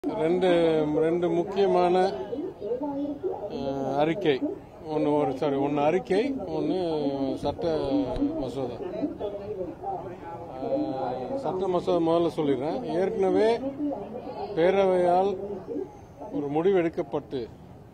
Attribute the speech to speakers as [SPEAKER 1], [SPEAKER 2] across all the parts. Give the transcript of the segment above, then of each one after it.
[SPEAKER 1] ரெண்டு ரெண்டு முக்கியமான அஹ், அறிக்கை ஒன்று ஒரு சாரி ஒன்று அறிக்கை ஒன்று சட்ட மசோதா அஹ், சட்ட மசோதா முதல்ல சொல்லிடுறேன் ஏற்கனவே பேரவையால் ஒரு முடிவு எடுக்கப்பட்டு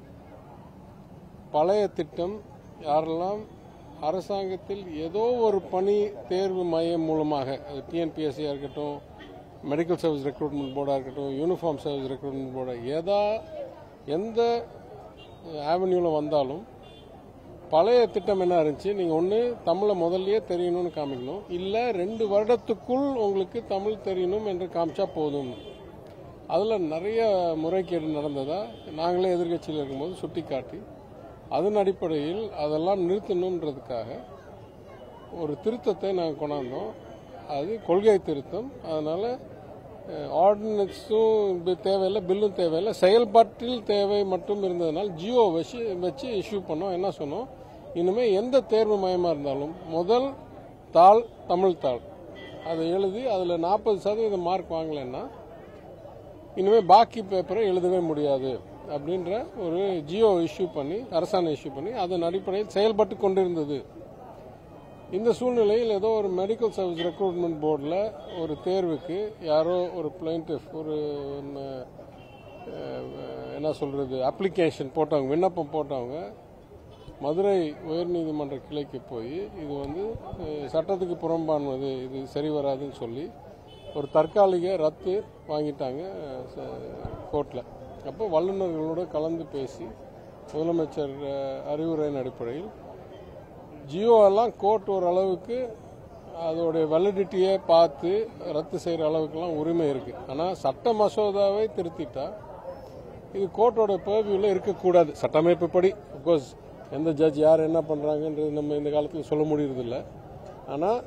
[SPEAKER 1] பழைய திட்டம் யாரெல்லாம் அரசாங்கத்தில் ஏதோ ஒரு பணி தேர்வு மையம் மூலமாக அது டிஎன்பிஎஸ்சியாக இருக்கட்டும் மெடிக்கல் சர்வீஸ் ரெக்ரூட்மெண்ட் போர்டாக இருக்கட்டும் யூனிஃபார்ம் சர்வீஸ் ரெக்ரூட்மெண்ட் போர்டு எதா எந்த ஆவென்யூவில் வந்தாலும் பழைய திட்டம் என்ன இருந்துச்சு நீங்கள் ஒன்று தமிழை முதல்லயே தெரியணும்னு காமிக்கணும் இல்லை ரெண்டு வருடத்துக்குள் உங்களுக்கு தமிழ் தெரியணும் என்று காமிச்சா போதும் அதில் நிறைய முறைகேடு நடந்ததா நாங்களே எதிர்க்கட்சியில் இருக்கும்போது சுட்டிக்காட்டி அதன் அடிப்படையில் அதெல்லாம் நிறுத்தணுன்றதுக்காக ஒரு திருத்தத்தை நாங்கள் கொண்டாந்தோம் அது கொள்கை திருத்தம் அதனால் ஆர்டினன்ஸும் தேவையில்லை பில்லும் தேவையில்லை செயல்பாட்டில் தேவை மட்டும் இருந்ததுனால் ஜியோ வச்சு வச்சு இஷ்யூ பண்ணோம் என்ன சொன்னோம் இனிமேல் எந்த தேர்வு மையமாக இருந்தாலும் முதல் தாள் தமிழ் தாள் அதை எழுதி அதில் நாற்பது சதவீதம் மார்க் வாங்கலைன்னா இனிமேல் பாக்கி பேப்பரை எழுதவே முடியாது அப்படின்ற ஒரு ஜியோ இஷ்யூ பண்ணி அரசாணை இஷ்யூ பண்ணி அதன் அடிப்படையில் செயல்பட்டு கொண்டிருந்தது இந்த சூழ்நிலையில் ஏதோ ஒரு மெடிக்கல் சர்வீஸ் ரெக்ரூட்மெண்ட் போர்டில் ஒரு தேர்வுக்கு யாரோ ஒரு பிளைண்டிஃப் ஒரு ம, அஹ், என்ன சொல்றது அப்ளிகேஷன் போட்டவங்க விண்ணப்பம் போட்டவங்க மதுரை உயர்நீதிமன்ற கிளைக்கு போய் இது வந்து அஹ், சட்டத்துக்கு புறம்பானது இது சரி வராதுன்னு சொல்லி ஒரு தற்காலிக ரத்து வாங்கிட்டாங்க கோர்ட்டில் அப்போ வல்லுநர்களோடு கலந்து பேசி முதலமைச்சர் அஹ், அறிவுரையின் அடிப்படையில் ஜியோ எல்லாம் கோர்ட் ஓரளவுக்கு அதோடைய வெலிடிட்டியை பார்த்து ரத்து செய்கிற அளவுக்குலாம் உரிமை இருக்கு ஆனால் சட்ட மசோதாவை திருத்திட்டா இது கோர்ட்டோட பேர்வியூவில் இருக்கக்கூடாது சட்டமைப்புப்படி அப்கோர்ஸ் எந்த ஜட்ஜ் யார் என்ன பண்ணுறாங்கன்றது நம்ம இந்த காலத்தில் சொல்ல முடியறதில்ல ஆனால்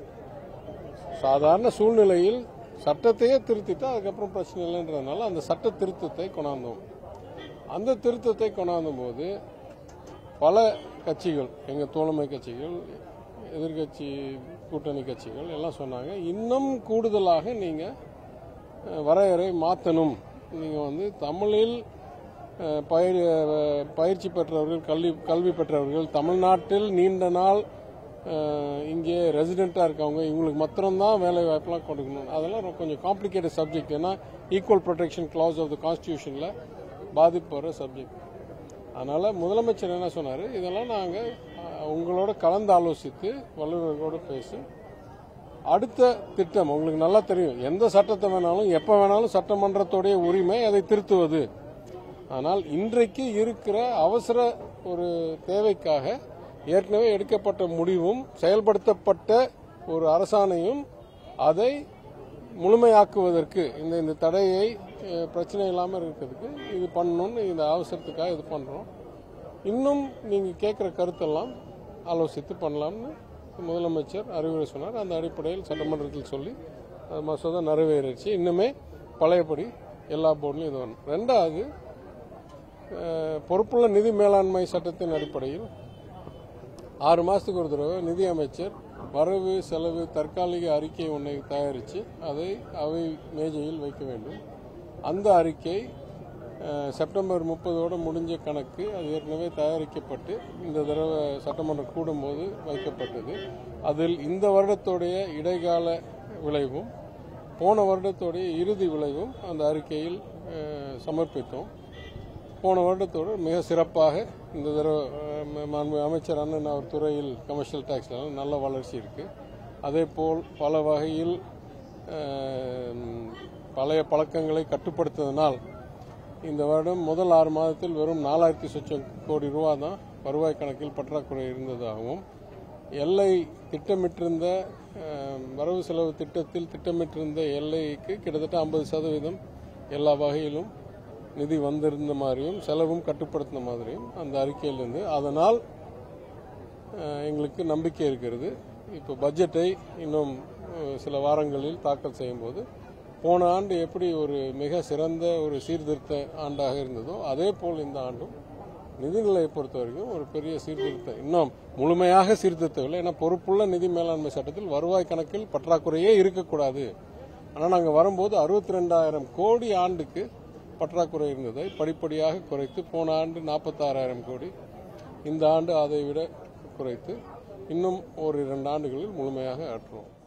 [SPEAKER 1] சாதாரண சூழ்நிலையில் சட்டத்தையே திருத்திட்டா அதுக்கப்புறம் பிரச்சனை இல்லைன்றதுனால அந்த சட்ட திருத்தத்தை கொண்டாந்தோம் அந்த திருத்தத்தை கொண்டாந்தும் போது பல கட்சிகள் எங்கள் தோழமை கட்சிகள் எதிர்கட்சி கூட்டணி கட்சிகள் எல்லாம் சொன்னாங்க இன்னும் கூடுதலாக நீங்கள் வரையறை மாற்றணும் நீங்கள் வந்து தமிழில் அஹ், பயிர் அஹ், பயிற்சி பெற்றவர்கள் கல்வி கல்வி பெற்றவர்கள் தமிழ்நாட்டில் நீண்ட நாள் அஹ், இங்கே ரெசிடெண்ட்டாக இருக்கவங்க இவங்களுக்கு மாத்திரம்தான் வேலை வாய்ப்பெல்லாம் கொடுக்கணும் அதெல்லாம் ரொம்ப கொஞ்சம் காம்ப்ளிகேட்டட் சப்ஜெக்ட் ஏன்னா equal protection clause of the கான்ஸ்டியூஷனில் பாதிப்பு வர சப்ஜெக்ட் அதனால முதலமைச்சர் என்ன சொன்னார் இதெல்லாம் நாங்கள் உங்களோட கலந்து ஆலோசித்து வல்லுநர்களோடு பேசி அடுத்த திட்டம் உங்களுக்கு நல்லா தெரியும் எந்த சட்டத்தை வேணாலும் எப்போ வேணாலும் சட்டமன்றத்துடைய உரிமை அதை திருத்துவது ஆனால் இன்றைக்கு இருக்கிற அவசர ஒரு தேவைக்காக ஏற்கனவே எடுக்கப்பட்ட முடிவும் செயல்படுத்தப்பட்ட ஒரு அரசாணையும் அதை முழுமையாக்குவதற்கு இந்த இந்த தடையை அஹ், பிரச்சனை இல்லாமல் இருக்கிறதுக்கு இது பண்ணணும்னு இந்த அவசரத்துக்காக இது பண்ணுறோம் இன்னும் நீங்கள் கேட்குற கருத்தெல்லாம் ஆலோசித்து பண்ணலாம்னு முதலமைச்சர் அறிவுரை சொன்னார் அந்த அடிப்படையில் சட்டமன்றத்தில் சொல்லி அது மசோதா நிறைவேறிடுச்சு இன்னுமே பழையபடி எல்லா போர்டிலும் இது வரணும் ரெண்டாவது அஹ், பொறுப்புள்ள நிதி மேலாண்மை சட்டத்தின் அடிப்படையில் ஆறு மாதத்துக்கு ஒரு தடவை நிதி அமைச்சர் வரவு செலவு தற்காலிக அறிக்கை ஒன்றை தயாரித்து அதை அவை மேஜையில் வைக்க வேண்டும் அந்த அறிக்கை அஹ், செப்டம்பர் முப்பதோடு முடிஞ்ச கணக்கு அது ஏற்கனவே தயாரிக்கப்பட்டு இந்த தடவை சட்டமன்றம் கூடும்போது வைக்கப்பட்டது அதில் இந்த வருடத்துடைய இடைக்கால விளைவும் போன வருடத்துடைய இறுதி விளைவும் அந்த அறிக்கையில் அஹ், சமர்ப்பித்தோம் போன வருடத்தோடு மிக சிறப்பாக இந்த தடவை அஹ், ம- மாண்பு அமைச்சர் அண்ணன் அவர் துறையில் கமர்ஷியல் டேக்ஸ்ல நல்ல வளர்ச்சி இருக்கு அதே போல் பல வகையில் அஹ், பழைய பழக்கங்களை கட்டுப்படுத்துவதனால் இந்த வருடம் முதல் ஆறு மாதத்தில் வெறும் நாலாயிரத்தி சொச்சம் கோடி ரூபா தான் வருவாய் கணக்கில் பற்றாக்குறை இருந்ததாகவும் எல்லை திட்டமிட்டிருந்த அஹ், வரவு செலவு திட்டத்தில் திட்டமிட்டிருந்த எல்லைக்கு கிட்டத்தட்ட ஐம்பது சதவீதம் எல்லா வகையிலும் நிதி வந்திருந்த மாதிரியும் செலவும் கட்டுப்படுத்தின மாதிரியும் அந்த அறிக்கையிலிருந்து அதனால் அஹ், எங்களுக்கு நம்பிக்கை இருக்கிறது இப்போ பட்ஜெட்டை இன்னும் அஹ், சில வாரங்களில் தாக்கல் செய்யும்போது போன ஆண்டு எப்படி ஒரு மிக சிறந்த ஒரு சீர்திருத்த ஆண்டாக இருந்ததோ அதே போல் இந்த ஆண்டும் நிதிநிலையை பொறுத்த வரைக்கும் ஒரு பெரிய சீர்திருத்தம் இன்னும் முழுமையாக சீர்திருத்தவில்லை ஏன்னா பொறுப்புள்ள நிதி மேலாண்மை சட்டத்தில் வருவாய் கணக்கில் பற்றாக்குறையே இருக்கக்கூடாது ஆனால் நாங்கள் வரும்போது அறுபத்தி ரெண்டாயிரம் கோடி ஆண்டுக்கு பற்றாக்குறை இருந்ததை படிப்படியாக குறைத்து போன ஆண்டு நாற்பத்தாறாயிரம் கோடி இந்த ஆண்டு அதை விட குறைத்து இன்னும் ஒரு இரண்டு ஆண்டுகளில் முழுமையாக ஆற்றுவோம்